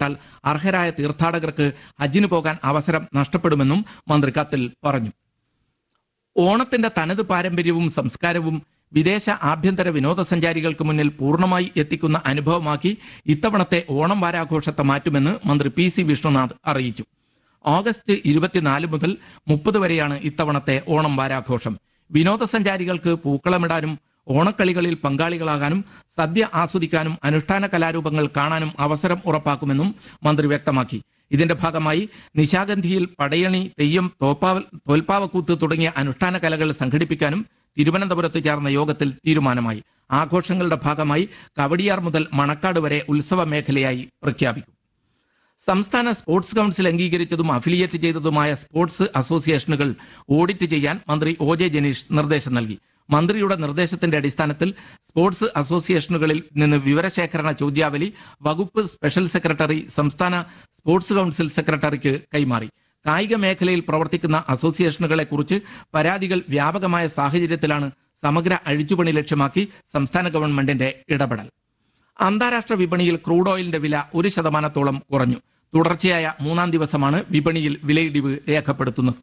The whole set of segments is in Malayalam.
പരാജയപ്പെട്ടാൽ അർഹരായ തീർത്ഥാടകർക്ക് ഹജ്ജിന് പോകാൻ അവസരം നഷ്ടപ്പെടുമെന്നും മന്ത്രി കത്തിൽ പറഞ്ഞു ഓണത്തിന്റെ തനത് പാരമ്പര്യവും സംസ്കാരവും വിദേശ ആഭ്യന്തര വിനോദസഞ്ചാരികൾക്ക് മുന്നിൽ പൂർണ്ണമായി എത്തിക്കുന്ന അനുഭവമാക്കി ഇത്തവണത്തെ ഓണം വാരാഘോഷത്തെ മാറ്റുമെന്ന് മന്ത്രി പി സി വിഷ്ണുനാഥ് അറിയിച്ചു ഓഗസ്റ്റ് ഇരുപത്തിനാല് മുതൽ മുപ്പത് വരെയാണ് ഇത്തവണത്തെ ഓണം വാരാഘോഷം വിനോദസഞ്ചാരികൾക്ക് പൂക്കളമിടാനും ഓണക്കളികളിൽ പങ്കാളികളാകാനും സദ്യ ആസ്വദിക്കാനും അനുഷ്ഠാന കലാരൂപങ്ങൾ കാണാനും അവസരം ഉറപ്പാക്കുമെന്നും മന്ത്രി വ്യക്തമാക്കി ഇതിന്റെ ഭാഗമായി നിശാഗന്ധിയിൽ പടയണി തെയ്യം തോപ്പാവൽ തോൽപ്പാവക്കൂത്ത് തുടങ്ങിയ അനുഷ്ഠാന കലകൾ സംഘടിപ്പിക്കാനും തിരുവനന്തപുരത്ത് ചേർന്ന യോഗത്തിൽ തീരുമാനമായി ആഘോഷങ്ങളുടെ ഭാഗമായി കവടിയാർ മുതൽ മണക്കാട് വരെ ഉത്സവ മേഖലയായി പ്രഖ്യാപിക്കും സംസ്ഥാന സ്പോർട്സ് കൌൺസിൽ അംഗീകരിച്ചതും അഫിലിയേറ്റ് ചെയ്തതുമായ സ്പോർട്സ് അസോസിയേഷനുകൾ ഓഡിറ്റ് ചെയ്യാൻ മന്ത്രി ഒ ജെ ജനീഷ് നിർദ്ദേശം നൽകി മന്ത്രിയുടെ നിർദ്ദേശത്തിന്റെ അടിസ്ഥാനത്തിൽ സ്പോർട്സ് അസോസിയേഷനുകളിൽ നിന്ന് വിവരശേഖരണ ചോദ്യാവലി വകുപ്പ് സ്പെഷ്യൽ സെക്രട്ടറി സംസ്ഥാന സ്പോർട്സ് കൌൺസിൽ സെക്രട്ടറിക്ക് കൈമാറി കായിക മേഖലയിൽ പ്രവർത്തിക്കുന്ന അസോസിയേഷനുകളെ കുറിച്ച് പരാതികൾ വ്യാപകമായ സാഹചര്യത്തിലാണ് സമഗ്ര അഴിച്ചുപണി ലക്ഷ്യമാക്കി സംസ്ഥാന ഗവൺമെന്റിന്റെ ഇടപെടൽ അന്താരാഷ്ട്ര വിപണിയിൽ ക്രൂഡ് ഓയിലിന്റെ വില ഒരു ശതമാനത്തോളം കുറഞ്ഞു തുടർച്ചയായ മൂന്നാം ദിവസമാണ് വിപണിയിൽ വിലയിടിവ് രേഖപ്പെടുത്തുന്നത്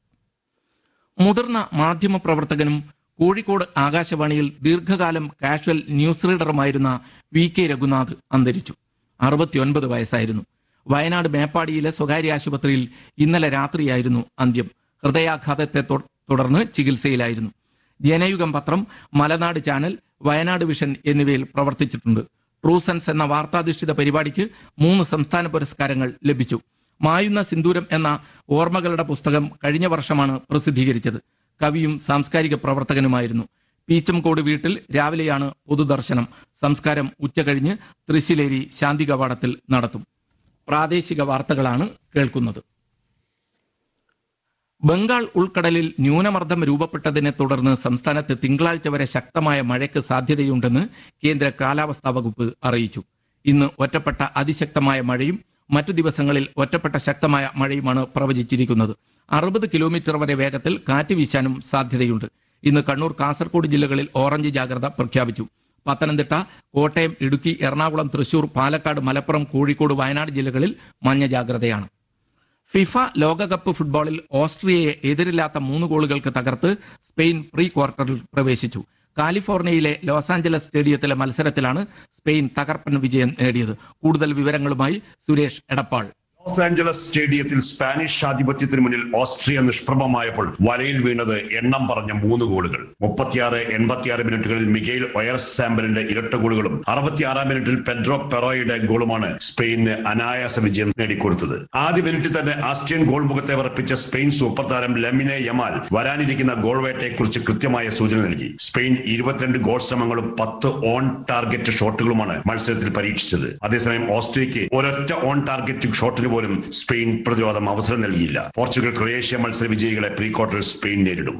മുതിർന്ന മാധ്യമ പ്രവർത്തകനും കോഴിക്കോട് ആകാശവാണിയിൽ ദീർഘകാലം കാഷ്വൽ ന്യൂസ് റീഡറുമായിരുന്ന വി കെ രഘുനാഥ് അന്തരിച്ചു അറുപത്തിയൊൻപത് വയസ്സായിരുന്നു വയനാട് മേപ്പാടിയിലെ സ്വകാര്യ ആശുപത്രിയിൽ ഇന്നലെ രാത്രിയായിരുന്നു അന്ത്യം ഹൃദയാഘാതത്തെ തൊ- തുടർന്ന് ചികിത്സയിലായിരുന്നു ജനയുഗം പത്രം മലനാട് ചാനൽ വയനാട് വിഷൻ എന്നിവയിൽ പ്രവർത്തിച്ചിട്ടുണ്ട് ട്രൂസൻസ് എന്ന വാർത്താധിഷ്ഠിത പരിപാടിക്ക് മൂന്ന് സംസ്ഥാന പുരസ്കാരങ്ങൾ ലഭിച്ചു മായുന്ന സിന്ദൂരം എന്ന ഓർമ്മകളുടെ പുസ്തകം കഴിഞ്ഞ വർഷമാണ് പ്രസിദ്ധീകരിച്ചത് കവിയും സാംസ്കാരിക പ്രവർത്തകനുമായിരുന്നു പീച്ചംകോട് വീട്ടിൽ രാവിലെയാണ് പൊതുദർശനം സംസ്കാരം ഉച്ചകഴിഞ്ഞ് തൃശ്ശിലേരി ശാന്തി കവാടത്തിൽ നടത്തും പ്രാദേശിക വാർത്തകളാണ് കേൾക്കുന്നത് ബംഗാൾ ഉൾക്കടലിൽ ന്യൂനമർദ്ദം രൂപപ്പെട്ടതിനെ തുടർന്ന് സംസ്ഥാനത്ത് തിങ്കളാഴ്ച വരെ ശക്തമായ മഴയ്ക്ക് സാധ്യതയുണ്ടെന്ന് കേന്ദ്ര കാലാവസ്ഥാ വകുപ്പ് അറിയിച്ചു ഇന്ന് ഒറ്റപ്പെട്ട അതിശക്തമായ മഴയും മറ്റു ദിവസങ്ങളിൽ ഒറ്റപ്പെട്ട ശക്തമായ മഴയുമാണ് പ്രവചിച്ചിരിക്കുന്നത് അറുപത് കിലോമീറ്റർ വരെ വേഗത്തിൽ കാറ്റ് വീശാനും സാധ്യതയുണ്ട് ഇന്ന് കണ്ണൂർ കാസർഗോഡ് ജില്ലകളിൽ ഓറഞ്ച് ജാഗ്രത പ്രഖ്യാപിച്ചു പത്തനംതിട്ട കോട്ടയം ഇടുക്കി എറണാകുളം തൃശൂർ പാലക്കാട് മലപ്പുറം കോഴിക്കോട് വയനാട് ജില്ലകളിൽ മഞ്ഞ ജാഗ്രതയാണ് ഫിഫ ലോകകപ്പ് ഫുട്ബോളിൽ ഓസ്ട്രിയയെ എതിരില്ലാത്ത മൂന്ന് ഗോളുകൾക്ക് തകർത്ത് സ്പെയിൻ പ്രീ ക്വാർട്ടറിൽ പ്രവേശിച്ചു കാലിഫോർണിയയിലെ ലോസ് ആഞ്ചലസ് സ്റ്റേഡിയത്തിലെ മത്സരത്തിലാണ് സ്പെയിൻ തകർപ്പൻ വിജയം നേടിയത് കൂടുതൽ വിവരങ്ങളുമായി സുരേഷ് എടപ്പാൾ ലോസ് ആഞ്ചലസ് സ്റ്റേഡിയത്തിൽ സ്പാനിഷ് ആധിപത്യത്തിന് മുന്നിൽ ഓസ്ട്രിയ നിഷ്പ്രഭമായപ്പോൾ വലയിൽ വീണത് എണ്ണം പറഞ്ഞ മൂന്ന് ഗോളുകൾ മുപ്പത്തിയാറ് എൺപത്തിയാറ് മിനിറ്റുകളിൽ മിഗൈൽ ഒയർസ് സാമ്പലിന്റെ ഇരട്ട ഗോളുകളും അറുപത്തിയാറാം മിനിറ്റിൽ പെഡ്രോ പെറോയുടെ ഗോളുമാണ് സ്പെയിനിന് അനായാസ വിജയം നേടിക്കൊടുത്തത് ആദ്യ മിനിറ്റിൽ തന്നെ ആസ്ട്രിയൻ ഗോൾ മുഖത്തെ വിറപ്പിച്ച സ്പെയിൻ സൂപ്പർ താരം ലെമിനെ യമാൽ വരാനിരിക്കുന്ന ഗോൾ വേട്ടയെക്കുറിച്ച് കൃത്യമായ സൂചന നൽകി സ്പെയിൻ ഇരുപത്തിരണ്ട് ഗോൾ ശ്രമങ്ങളും പത്ത് ഓൺ ടാർഗറ്റ് ഷോട്ടുകളുമാണ് മത്സരത്തിൽ പരീക്ഷിച്ചത് അതേസമയം ഓസ്ട്രിയയ്ക്ക് ഒരൊറ്റ ഓൺ ടാർഗറ്റ് ഷോട്ടിന് പോലും സ്പെയിൻ പ്രതിരോധം അവസരം നൽകിയില്ല പോർച്ചുഗൽ ക്രൊയേഷ്യ മത്സര വിജയികളെ പ്രീ ക്വാർട്ടറിൽ സ്പെയിൻ നേരിടും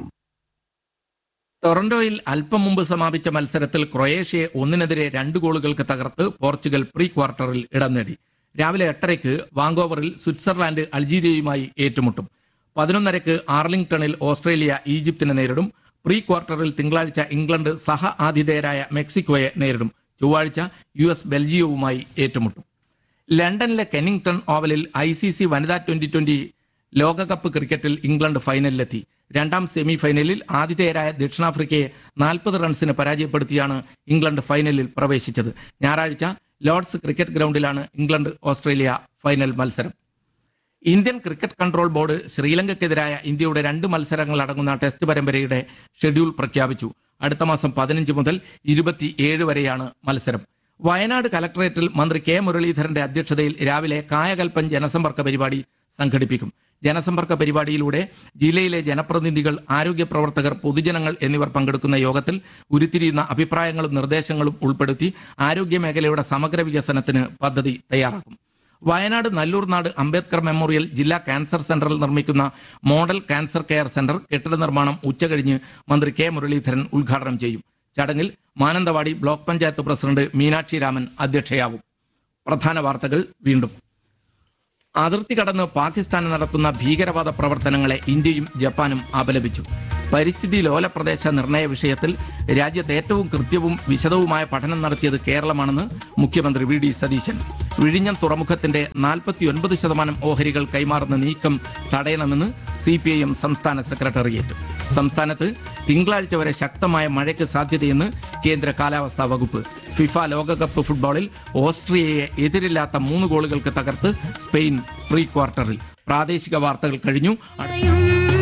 ടൊറന്റോയിൽ അല്പം മുമ്പ് സമാപിച്ച മത്സരത്തിൽ ക്രൊയേഷ്യയെ ഒന്നിനെതിരെ രണ്ട് ഗോളുകൾക്ക് തകർത്ത് പോർച്ചുഗൽ പ്രീ ക്വാർട്ടറിൽ ഇടം നേടി രാവിലെ എട്ടരയ്ക്ക് വാങ്കോവറിൽ സ്വിറ്റ്സർലാൻഡ് അൾജീരിയയുമായി ഏറ്റുമുട്ടും പതിനൊന്നരയ്ക്ക് ആർലിംഗ്ടണിൽ ഓസ്ട്രേലിയ ഈജിപ്തിനെ നേരിടും പ്രീ ക്വാർട്ടറിൽ തിങ്കളാഴ്ച ഇംഗ്ലണ്ട് സഹ ആതിഥേയരായ മെക്സിക്കോയെ നേരിടും ചൊവ്വാഴ്ച യു എസ് ബെൽജിയവുമായി ഏറ്റുമുട്ടും ലണ്ടനിലെ കെന്നിംഗ്ടൺ ഓവലിൽ ഐ സി സി വനിതാ ട്വന്റി ട്വന്റി ലോകകപ്പ് ക്രിക്കറ്റിൽ ഇംഗ്ലണ്ട് ഫൈനലിലെത്തി രണ്ടാം സെമി ഫൈനലിൽ ആതിഥേയരായ ദക്ഷിണാഫ്രിക്കയെ നാൽപ്പത് റൺസിന് പരാജയപ്പെടുത്തിയാണ് ഇംഗ്ലണ്ട് ഫൈനലിൽ പ്രവേശിച്ചത് ഞായറാഴ്ച ലോർഡ്സ് ക്രിക്കറ്റ് ഗ്രൗണ്ടിലാണ് ഇംഗ്ലണ്ട് ഓസ്ട്രേലിയ ഫൈനൽ മത്സരം ഇന്ത്യൻ ക്രിക്കറ്റ് കൺട്രോൾ ബോർഡ് ശ്രീലങ്കയ്ക്കെതിരായ ഇന്ത്യയുടെ രണ്ട് മത്സരങ്ങൾ അടങ്ങുന്ന ടെസ്റ്റ് പരമ്പരയുടെ ഷെഡ്യൂൾ പ്രഖ്യാപിച്ചു അടുത്ത മാസം പതിനഞ്ച് മുതൽ ഇരുപത്തിയേഴ് വരെയാണ് മത്സരം വയനാട് കലക്ടറേറ്റിൽ മന്ത്രി കെ മുരളീധരന്റെ അധ്യക്ഷതയിൽ രാവിലെ കായകൽപ്പൻ ജനസമ്പർക്ക പരിപാടി സംഘടിപ്പിക്കും ജനസമ്പർക്ക പരിപാടിയിലൂടെ ജില്ലയിലെ ജനപ്രതിനിധികൾ ആരോഗ്യ പ്രവർത്തകർ പൊതുജനങ്ങൾ എന്നിവർ പങ്കെടുക്കുന്ന യോഗത്തിൽ ഉരുത്തിരിയുന്ന അഭിപ്രായങ്ങളും നിർദ്ദേശങ്ങളും ഉൾപ്പെടുത്തി ആരോഗ്യ മേഖലയുടെ സമഗ്ര വികസനത്തിന് പദ്ധതി തയ്യാറാക്കും വയനാട് നല്ലൂർനാട് അംബേദ്കർ മെമ്മോറിയൽ ജില്ലാ ക്യാൻസർ സെന്ററിൽ നിർമ്മിക്കുന്ന മോഡൽ ക്യാൻസർ കെയർ സെന്റർ കെട്ടിട നിർമ്മാണം ഉച്ചകഴിഞ്ഞ് മന്ത്രി കെ മുരളീധരൻ ഉദ്ഘാടനം ചെയ്യും ചടങ്ങിൽ മാനന്തവാടി ബ്ലോക്ക് പഞ്ചായത്ത് പ്രസിഡന്റ് മീനാക്ഷി രാമൻ അധ്യക്ഷയാവും പ്രധാന വാർത്തകൾ വീണ്ടും അതിർത്തി കടന്ന് പാകിസ്ഥാൻ നടത്തുന്ന ഭീകരവാദ പ്രവർത്തനങ്ങളെ ഇന്ത്യയും ജപ്പാനും അപലപിച്ചു പരിസ്ഥിതി ലോല പ്രദേശ നിർണയ വിഷയത്തിൽ രാജ്യത്ത് ഏറ്റവും കൃത്യവും വിശദവുമായ പഠനം നടത്തിയത് കേരളമാണെന്ന് മുഖ്യമന്ത്രി വി ഡി സതീശൻ വിഴിഞ്ഞം തുറമുഖത്തിന്റെ നാൽപ്പത്തിയൊൻപത് ശതമാനം ഓഹരികൾ കൈമാറുന്ന നീക്കം തടയണമെന്ന് സി പി ഐ എം സംസ്ഥാന സെക്രട്ടേറിയറ്റ് സംസ്ഥാനത്ത് തിങ്കളാഴ്ച വരെ ശക്തമായ മഴയ്ക്ക് സാധ്യതയെന്ന് കേന്ദ്ര കാലാവസ്ഥാ വകുപ്പ് ഫിഫ ലോകകപ്പ് ഫുട്ബോളിൽ ഓസ്ട്രിയയെ എതിരില്ലാത്ത മൂന്ന് ഗോളുകൾക്ക് തകർത്ത് സ്പെയിൻ പ്രീ ക്വാർട്ടറിൽ പ്രാദേശിക വാർത്തകൾ കഴിഞ്ഞു അടുത്ത യും